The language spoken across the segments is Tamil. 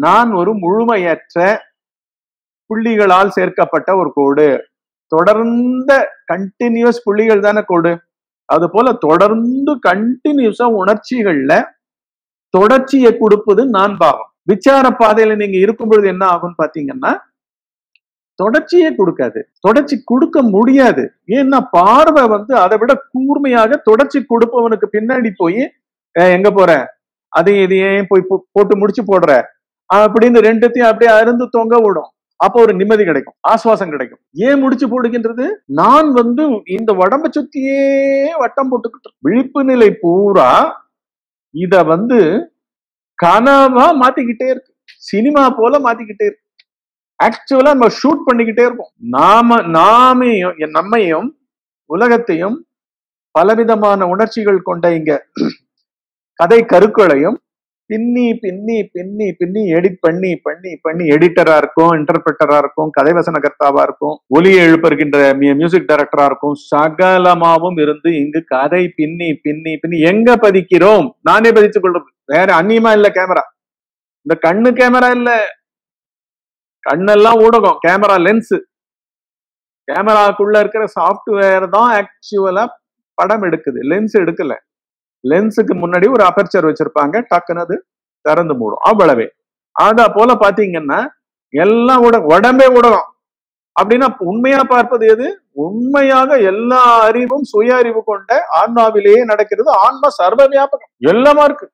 நான் ஒரு முழுமையற்ற புள்ளிகளால் சேர்க்கப்பட்ட ஒரு கோடு தொடர்ந்த கண்டினியூஸ் புள்ளிகள் தானே கோடு அது போல தொடர்ந்து கண்டினியூஸா உணர்ச்சிகள்ல தொடர்ச்சியை கொடுப்பது நான் பாவம் விச்சார பாதையில நீங்க இருக்கும் பொழுது என்ன ஆகும்னு பாத்தீங்கன்னா தொடர்ச்சியே கொடுக்காது தொடர்ச்சி கொடுக்க முடியாது ஏன்னா பார்வை வந்து அதை விட கூர்மையாக தொடர்ச்சி கொடுப்பவனுக்கு பின்னாடி போய் "ஏய், எங்க போற அதையும் இதையும் போய் போ- போட்டு முடிச்சு போடுற அப்படின்னு ரெண்டுத்தையும் அப்படியே அருந்து தொங்க விடும் அப்போ ஒரு நிம்மதி கிடைக்கும் ஆசுவாசம் கிடைக்கும் ஏன் முடிச்சு போடுகின்றது நான் வந்து இந்த உடம்ப சுத்தியே வட்டம் போட்டுக்கிட்டு இருக்கேன். விழிப்பு நிலை பூரா இத வந்து கனவா மாத்திக்கிட்டே இருக்கு சினிமா போல மாத்திக்கிட்டே இருக்கு ஆக்சுவலா நம்ம ஷூட் பண்ணிக்கிட்டே இருக்கோம் நாம நாமையும் என் நம்மையும் உலகத்தையும் பலவிதமான உணர்ச்சிகள் கொண்ட இங்க கதை கருக்களையும் பின்னி பின்னி பின்னி பின்னி எடிட் பண்ணி பண்ணி பண்ணி எடிட்டரா இருக்கும் இன்டர்பிரட்டரா இருக்கும் கதை வசனகர்த்தாவா இருக்கும் ஒலியை எழுப்பருக்கின்ற மியூசிக் டைரக்டரா இருக்கும் சகலமாவும் இருந்து இங்கு கதை பின்னி பின்னி பின்னி எங்க பதிக்கிறோம் நானே பதித்துக் கொள்றது வேற அந்நியமா இல்ல கேமரா இந்த கண்ணு கேமரா இல்ல கண்ணெல்லாம் ஊடகம் கேமரா லென்ஸ் கேமராக்குள்ள இருக்கிற சாஃப்ட்வேர் தான் ஆக்சுவலா படம் எடுக்குது லென்ஸ் எடுக்கல லென்ஸுக்கு முன்னாடி ஒரு அபர்ச்சர் வச்சிருப்பாங்க டக்குன்னு அது திறந்து மூடும் அவ்வளவே அத போல பாத்தீங்கன்னா எல்லாம் ஊடகம் உடம்பே ஊடகம் அப்படின்னா உண்மையா பார்ப்பது எது உண்மையாக எல்லா அறிவும் சுய அறிவு கொண்ட ஆன்மாவிலேயே நடக்கிறது ஆன்மா சர்வ வியாபகம் எல்லாமா இருக்கு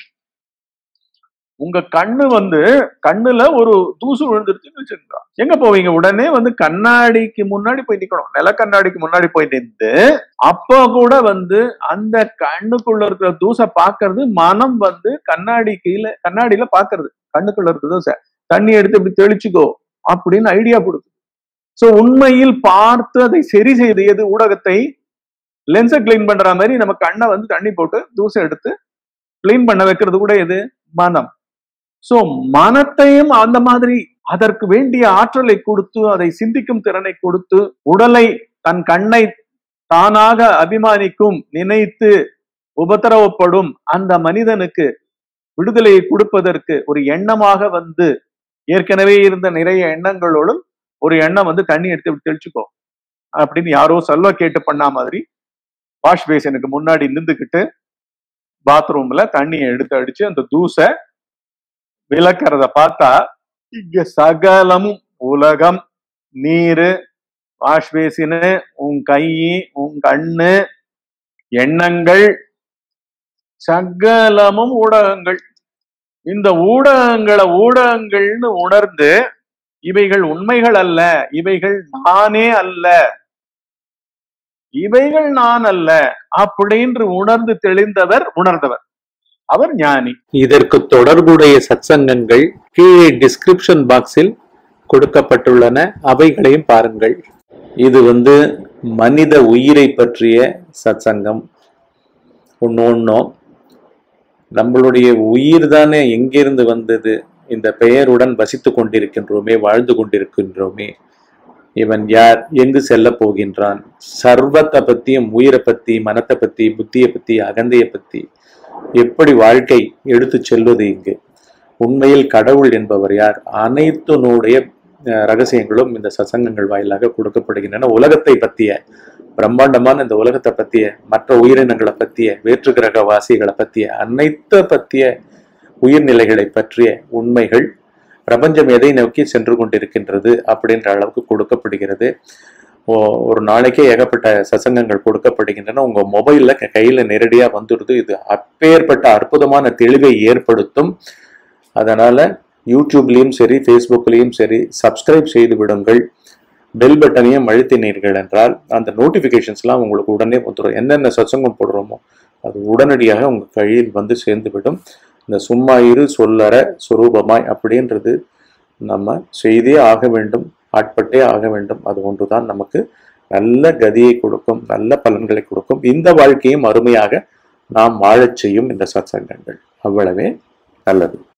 உங்க கண்ணு வந்து கண்ணுல ஒரு தூசு விழுந்துருச்சுன்னு வச்சுக்கோங்க எங்க போவீங்க உடனே வந்து கண்ணாடிக்கு முன்னாடி போய் நிக்கணும் நில கண்ணாடிக்கு முன்னாடி போய் நின்று அப்போ கூட வந்து அந்த கண்ணுக்குள்ள இருக்கிற தூசை பாக்குறது மனம் வந்து கண்ணாடி கீழே கண்ணாடியில பாக்குறது கண்ணுக்குள்ள இருக்கிற தூசை தண்ணி எடுத்து இப்படி தெளிச்சுக்கோ அப்படின்னு ஐடியா கொடுக்குது சோ உண்மையில் பார்த்து அதை சரி செய்து எது ஊடகத்தை லென்ஸை கிளீன் பண்ற மாதிரி நம்ம கண்ணை வந்து தண்ணி போட்டு தூசை எடுத்து கிளீன் பண்ண வைக்கிறது கூட எது மனம் சோ மனத்தையும் அந்த மாதிரி அதற்கு வேண்டிய ஆற்றலை கொடுத்து அதை சிந்திக்கும் திறனை கொடுத்து உடலை தன் கண்ணை தானாக அபிமானிக்கும் நினைத்து உபத்திரவப்படும் அந்த மனிதனுக்கு விடுதலையை கொடுப்பதற்கு ஒரு எண்ணமாக வந்து ஏற்கனவே இருந்த நிறைய எண்ணங்களோடும் ஒரு எண்ணம் வந்து தண்ணி எடுத்து இப்படி தெளிச்சுக்கோ அப்படின்னு யாரோ சொல்ல கேட்டு பண்ணா மாதிரி வாஷ் பேசனுக்கு முன்னாடி நின்றுக்கிட்டு பாத்ரூம்ல தண்ணியை எடுத்து அடிச்சு அந்த தூசை விளக்கறத பார்த்தா இங்க சகலமும் உலகம் நீரு வாஷ் பேசினு உன் கை உன் கண்ணு எண்ணங்கள் சகலமும் ஊடகங்கள் இந்த ஊடகங்களை ஊடகங்கள்னு உணர்ந்து இவைகள் உண்மைகள் அல்ல இவைகள் நானே அல்ல இவைகள் நான் அல்ல அப்படின்னு உணர்ந்து தெளிந்தவர் உணர்ந்தவர் அவர் ஞானி இதற்கு தொடர்புடைய சத்சங்கங்கள் கீழே டிஸ்கிரிப்ஷன் பாக்ஸில் கொடுக்கப்பட்டுள்ளன அவைகளையும் பாருங்கள் இது வந்து மனித உயிரை பற்றிய சத்சங்கம் ஒன்று ஒன்றும் நம்மளுடைய உயிர் தானே எங்கிருந்து வந்தது இந்த பெயருடன் வசித்து கொண்டிருக்கின்றோமே வாழ்ந்து கொண்டிருக்கின்றோமே இவன் யார் எங்கு செல்ல போகின்றான் சர்வத்தை பத்தியும் உயிரை பத்தி மனத்தை பத்தி புத்தியை பத்தி அகந்தையை பத்தி எப்படி வாழ்க்கை எடுத்து செல்வது இங்கு உண்மையில் கடவுள் என்பவர் யார் அனைத்தினுடைய அஹ், ரகசியங்களும் இந்த சசங்கங்கள் வாயிலாக கொடுக்கப்படுகின்றன உலகத்தை பற்றிய பிரம்மாண்டமான இந்த உலகத்தை பற்றிய மற்ற உயிரினங்களை பற்றிய வேற்று கிரக வாசிகளை பற்றிய அனைத்த பற்றிய உயிர்நிலைகளை பற்றிய உண்மைகள் பிரபஞ்சம் எதை நோக்கி சென்று கொண்டிருக்கின்றது அப்படின்ற அளவுக்கு கொடுக்கப்படுகிறது ஓ- ஒரு நாளைக்கே ஏகப்பட்ட சசங்கங்கள் கொடுக்கப்படுகின்றன உங்க மொபைல்ல க- கையில நேரடியா வந்துடுது இது அப்பேற்பட்ட அற்புதமான தெளிவை ஏற்படுத்தும் அதனால யூடியூப்லயும் சரி ஃபேஸ்புக்லயும் சரி சப்ஸ்கிரைப் செய்து விடுங்கள் பெல் பட்டனையும் அழுத்தினீர்கள் என்றால் அந்த நோட்டிஃபிகேஷன்ஸ்லாம் உங்களுக்கு உடனே வந்துடும் என்னென்ன சத்சங்கம் போடுறோமோ அது உடனடியாக உங்க கையில் வந்து சேர்ந்து விடும் இந்த சும்மா இரு சொல்லற சுரூபமாய் அப்படின்றது நம்ம செய்தே ஆக வேண்டும் ஆட்பட்டே ஆக வேண்டும் அது ஒன்றுதான் நமக்கு நல்ல கதியை கொடுக்கும் நல்ல பலன்களை கொடுக்கும் இந்த வாழ்க்கையும் அருமையாக நாம் வாழச் செய்யும் இந்த சத்சங்கங்கள் அவ்வளவே நல்லது